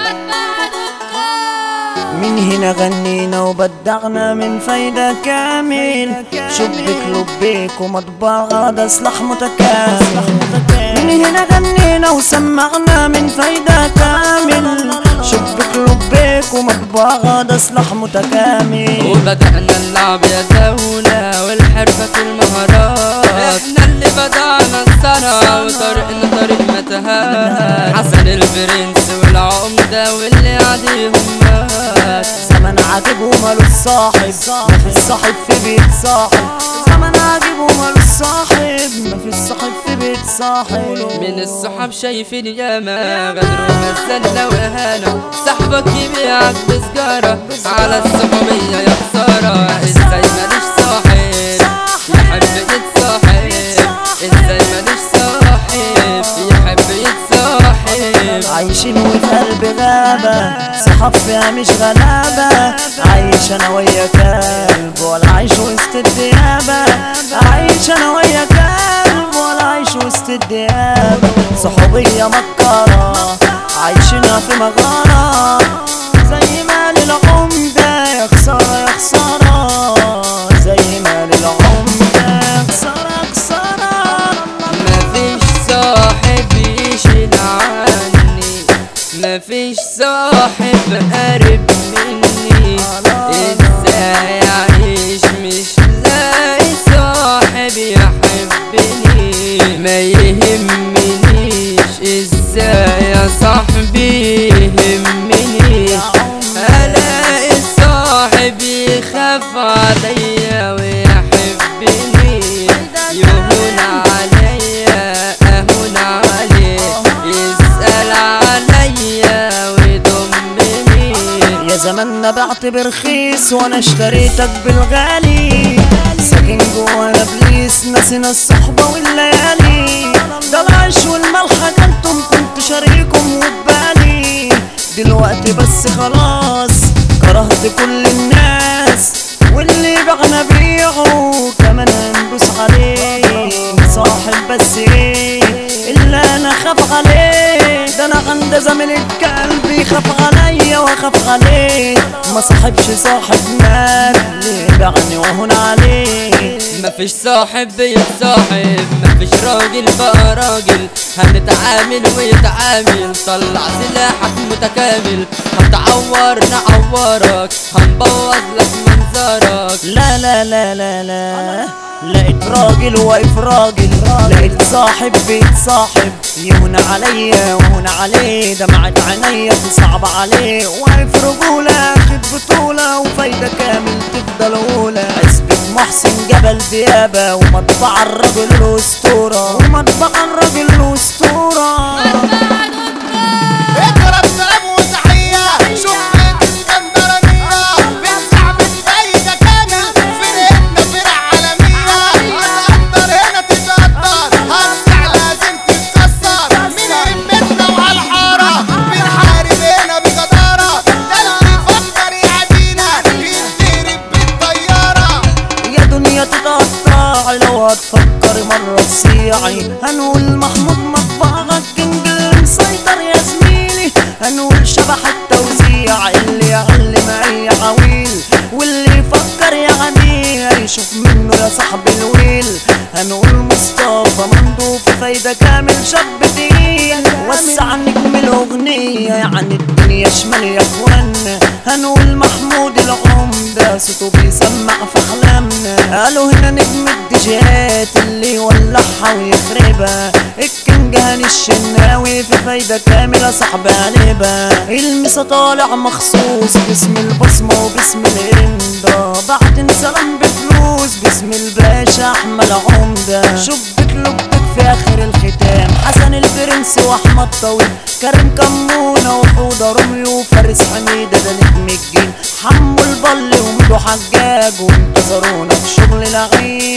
من هنا غنينا وبدعنا من فايدة كامل شبك لبيك ومطبعة ده سلاح متكامل من هنا غنينا وسمعنا من فايدة كامل شبك لبيك ومطبعة ده سلاح متكامل وبدأنا نلعب يا دولة والحرفة في المهارات احنا اللي بدأنا الصرع وطريقنا طريق متاهات حسن البرنس والعمدة واللي عليهم مات زمن عاجب وماله الصاحب ما في الصاحب في بيت صاحب زمن عاجب وماله الصاحب ما في الصاحب في بيت صاحب من الصحاب شايفين ياما غدر ومزلة وإهانة صاحبك يبيعك بسجارة على الصحوبية يا خسارة ازاي ماليش صاحب يحب يتصاحب ازاي ماليش صاحب يحب يتصاحب عايشين وفي قلب غابة صحاب فيها مش غلابة عايش انا ويا كلب ولا عايش وسط الديابة عايش انا ويا كلب ولا عايش وسط الديابة صحوبية مكارة عايشينها في مغارة زي مال العمدة يا خسارة يا خسارة زي مال العمدة يا خسارة يا خسارة مفيش صاحب يشيل عني مفيش صاحب قرب مني ازاي اعيش مش لاقي صاحب يحبني ما يهمنيش ازاي يا صاحبي يهمني الاقي الصاحب يخاف عليا ويحبني يهون عليا اهون عليه يسأل عليا ويضمني يا زماننا بعت برخيص وانا اشتريتك بالغالي ساكن جوانا ابليس ناسينا الصحبة والليالي ده العيش والملح كنتم كنت شريكم وبالي دلوقتي بس خلاص كرهت كل الناس واللي بعنا بيعه كمان هندوس عليه صاحب بس ايه الا انا خاف عليه ده انا عند زمن الكلب يخاف عليا واخاف عليه ما صاحبش صاحب مات ليه بعني وهون عليه مفيش صاحب بيتصاحب مفيش راجل بقى راجل هنتعامل ويتعامل طلع سلاحك متكامل هتعور نعورك هنبوظ لك منظرك لا لا لا لا لا لقيت راجل واقف راجل لقيت صاحب بيتصاحب يهون عليا وهون عليه دمعت عينيا تصعب عليه واقف رجولة اخد بطولة وفايدة كامل تفضل اولى عزبة محسن جبل ديابة ومطبع الرجل الاسطورة ومطبع الرجل الاسطورة اضرب سلام وتحية شوفك اسكندرانية بنستعمل فايدة كامل فرقتنا فرق عالمية هتقدر هنا تتقدر هتسع لازم تتكسر من همتنا وعلى الحارة بنحارب هنا بجدارة ده اللي يفكر يعدينا يتضرب بالطيارة يا دنيا تتقطع لو هتفكر مرة تصيعي هنقول محمود مطبعك كينج اللي مسيطر يا زميلي هنقول شبح التوزيع اللي يعلم اي عويل واللي يفكر يعني هيشوف منه يا صاحب الويل هنقول مصطفى مندوب فايدة كامل شاب تقيل وسع نجم الاغنية يعني الدنيا شمال يا اخوانا هنقول محمود العمدة صوته بيسمع في احلامنا قالوا هنا نجم الديجات اللي يولعها ويخربها الكينج هاني الشناوي في فايدة كاملة صاحب قلبها المسا طالع مخصوص باسم البصمة وباسم الإمضة بعد سلام بفلوس باسم الباشا أحمد عمدة شبك لبك في آخر الختام حسن البرنس وأحمد طويل كريم كمونة وحوضة روميو وفارس حميدة ده نجم الجيل حمو البل ومدو حجاج وانتظرونا في شغل العيد